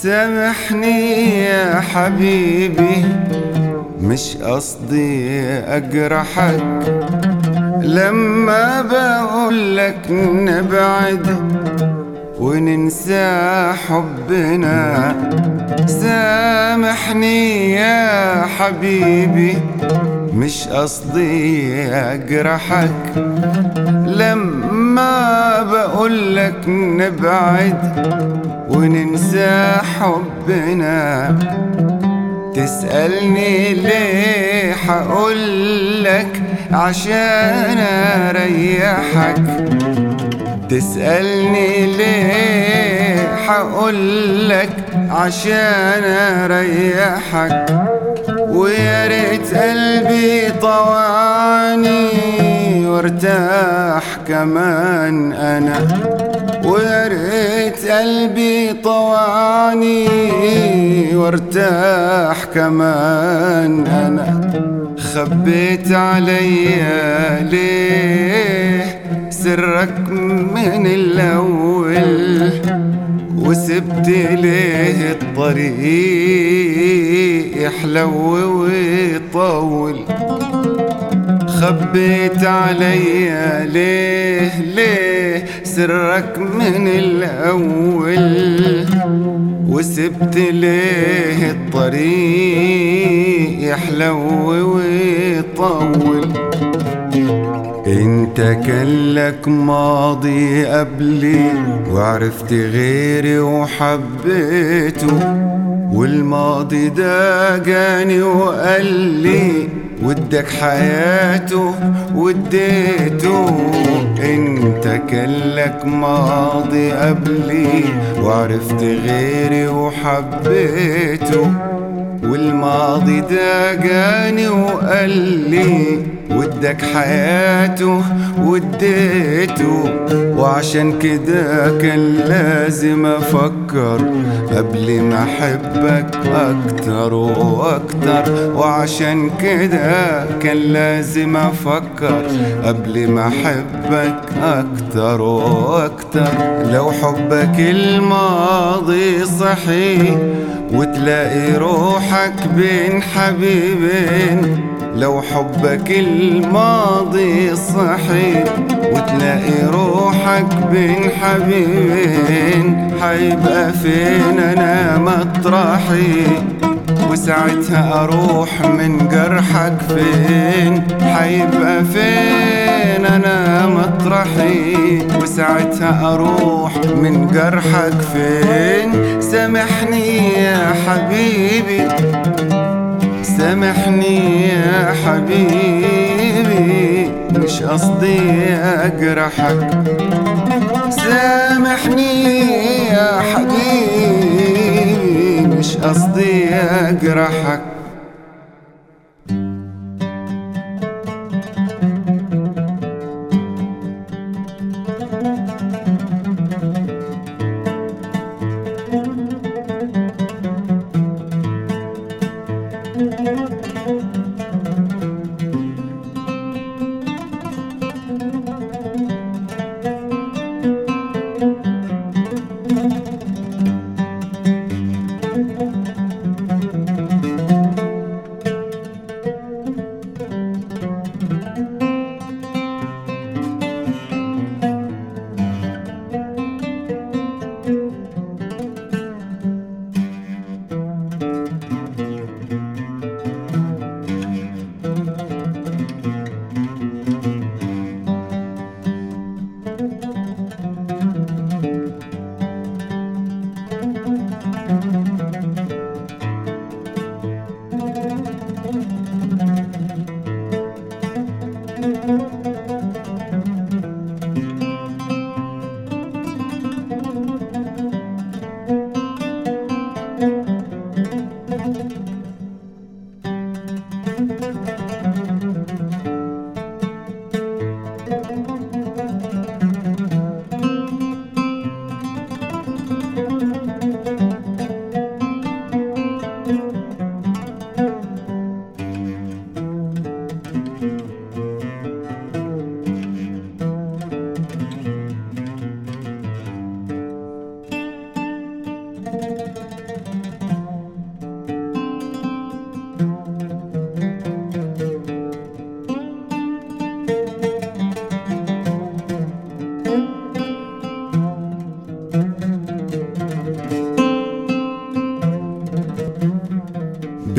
سامحني يا حبيبي مش قصدي أجرحك لما بقولك نبعد وننسى حبنا سامحني يا حبيبي مش قصدي أجرحك لما بقولك نبعد وننسى حبنا تسألني ليه حقولك عشان أريحك تسألني ليه حقولك عشان أريحك ويا ريت قلبي طوعني وارتاح كمان أنا ويا ريت قلبي طوعني وارتاح كمان أنا خبيت عليا ليه سرك من الأول وسبت ليه الطريق يحلو ويطول خبيت عليا ليه ليه سرك من الأول وسبت ليه الطريق يحلو ويطول انت كان لك ماضي قبلي وعرفت غيري وحبيته والماضي ده جاني وقال لي ودك حياته وديته انت كان لك ماضي قبلي وعرفت غيري وحبيته والماضي ده جاني وقال لي ودك حياته وديته وعشان كده كان لازم افكر قبل ما احبك اكتر واكتر وعشان كده كان لازم افكر قبل ما احبك اكتر واكتر لو حبك الماضي صحي وتلاقي روحك بين حبيبين لو حبك الماضي صحي وتلاقي روحك بين حبيبين حيبقى فين انا مطرحي وساعتها اروح من جرحك فين حيبقى فين انا مطرحي وساعتها اروح من جرحك فين سامحني يا حبيبي سامحني يا حبيبي مش قصدي اجرحك سامحني يا حبيبي مش قصدي اجرحك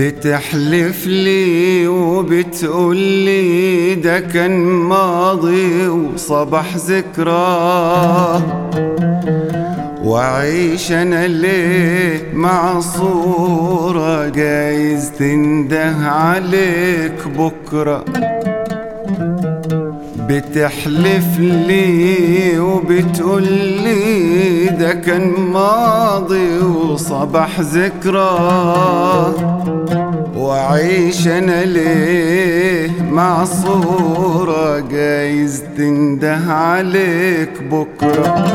بتحلف لي وبتقول لي ده كان ماضي وصبح ذكراه وعيش انا ليه مع صورة جايز تنده عليك بكرة بتحلف لي وبتقول لي ده كان ماضي وصبح ذكرى وعيش انا ليه مع صورة جايز تنده عليك بكره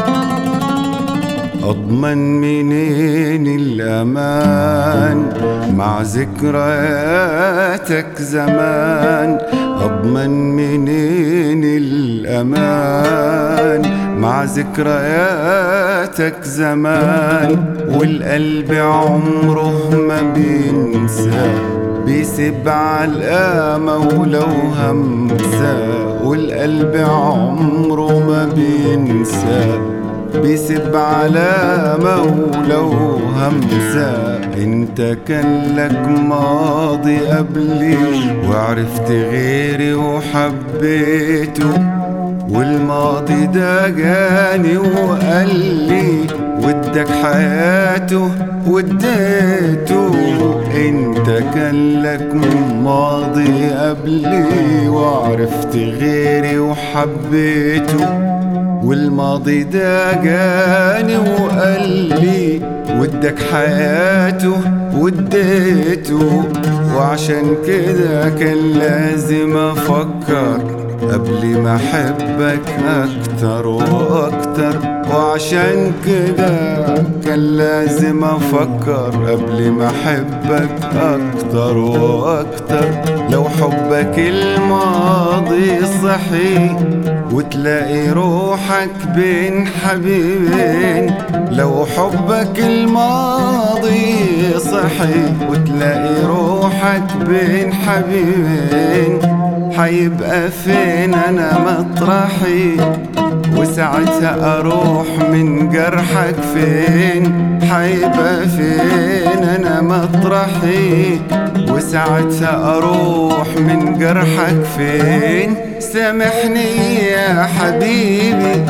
أضمن منين الأمان مع ذكرياتك زمان أضمن منين الأمان مع ذكرياتك زمان والقلب عمره ما بينسى بيسيب على القامة ولو همسة والقلب عمره ما بينسى بيسب على مولو همزة انت كان لك ماضي قبلي وعرفت غيري وحبيته والماضي ده جاني وقال لي ودك حياته وديته انت كان لك ماضي قبلي وعرفت غيري وحبيته والماضي ده جاني وقال لي ودك حياته وديته وعشان كده كان لازم افكر قبل ما احبك اكتر واكتر وعشان كده كان لازم افكر قبل ما احبك اكتر واكتر لو حبك الماضي صحي وتلاقي روحك بين حبيبين لو حبك الماضي صحي وتلاقي روحك بين حبيبين حيبقى فين انا مطرحي وساعتها اروح من جرحك فين حيبقى فين انا مطرحي وساعتها اروح من جرحك فين سامحني يا حبيبي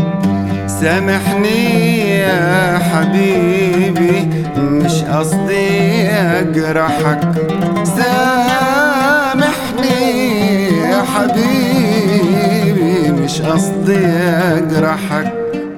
سامحني يا حبيبي مش قصدي اجرحك سامحني يا حبيبي مش قصدي اجرحك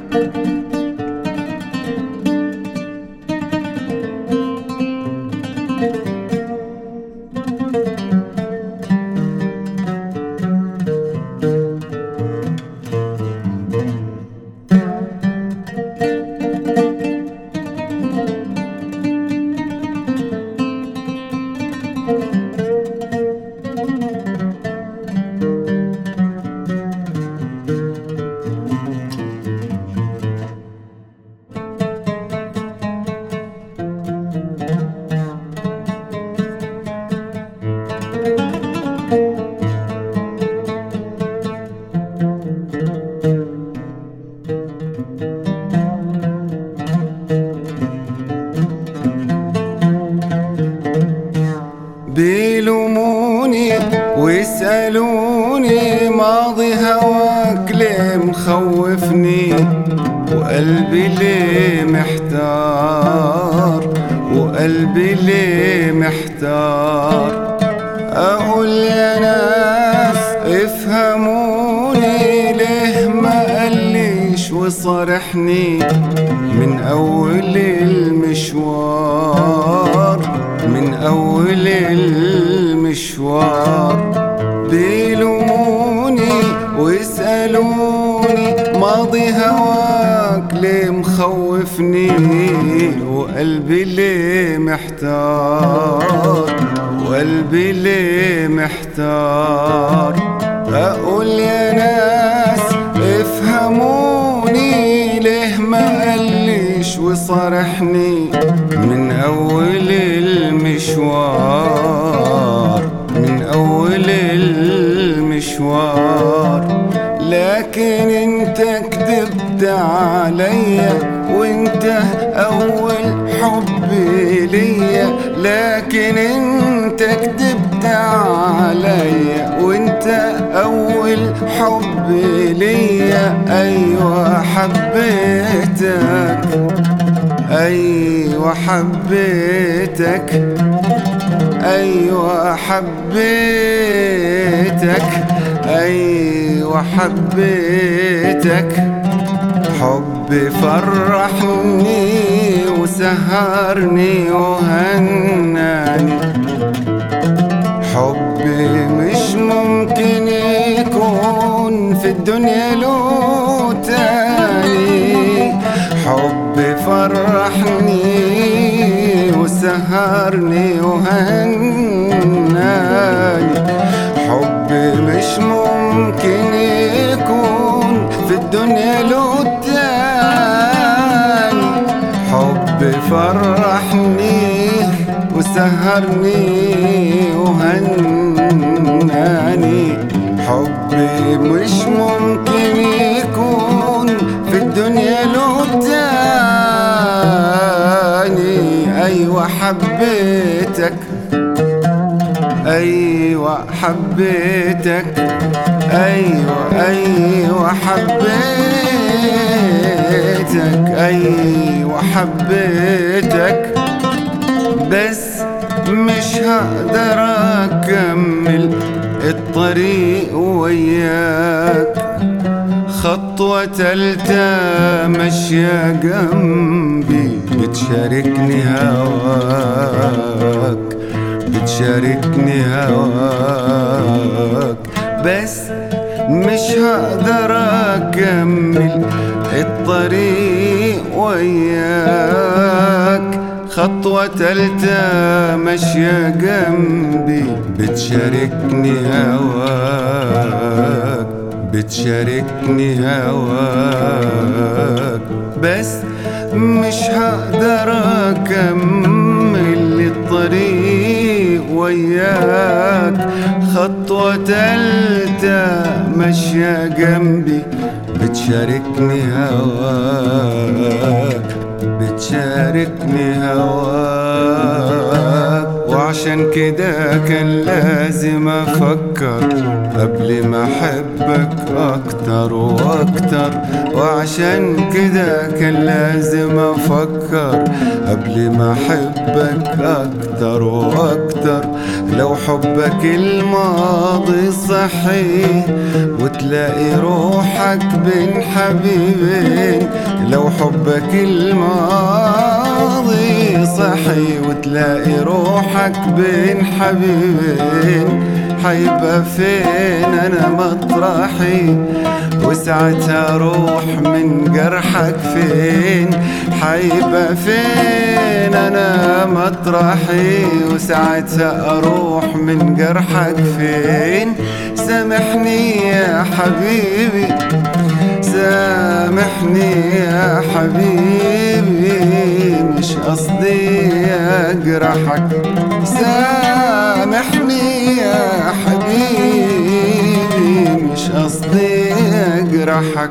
بيلوموني ويسألوني ماضي هواك ليه مخوفني وقلبي ليه محتار وقلبي ليه محتار أقول يا ناس افهموني ليه ما قاليش وصارحني من أول المشوار من أول المشوار بيلوموني ويسألوني ماضي هواك ليه مخوفني وقلبي ليه محتار وقلبي ليه محتار أقول يا ناس افهموني ليه ما قاليش وصارحني من أول المشوار من أول المشوار لكن انت كذبت عليا وانت اول حب ليا لكن انت كذبت عليا وانت اول حب ليا ايوه حبيتك ايوه حبيتك ايوه حبيتك ايوه حبيتك حبي فرحني وسهرني وهناني حبي مش ممكن يكون في الدنيا له تاني حبي فرحني وسهرني وهناني حبي مش ممكن يكون في الدنيا له تاني حبي فرحني وسهرني وهناني حبي مش ممكن يكون في الدنيا له تاني أيوة حبيتك أيوة حبيتك أيوة أيوة حبيتك أيوة حبيتك بس مش هقدر أكمل الطريق وياك خطوة تالتة ماشية جنبي بتشاركني هواك بتشاركني هواك بس مش هقدر أكمل الطريق وياك خطوة تالتة ماشية جنبي بتشاركني هواك بتشاركني هواك بس مش هقدر أكمل الطريق وياك خطوة تالتة ماشية جنبي بتشاركني هواك بتشاركني هواك وعشان كده كان لازم افكر قبل ما احبك اكتر واكتر وعشان كده كان لازم افكر قبل ما احبك اكتر واكتر لو حبك الماضي صحي وتلاقي روحك بين حبيبين لو حبك الماضي صحي وتلاقي روحك بين حبيبين حيبقى فين انا مطرحي وساعتها اروح من جرحك فين حيبقى فين انا مطرحي وساعتها اروح من جرحك فين سامحني يا حبيبي سامحني يا حبيبي مش قصدي اجرحك سامحني يا حبيبي مش قصدي اجرحك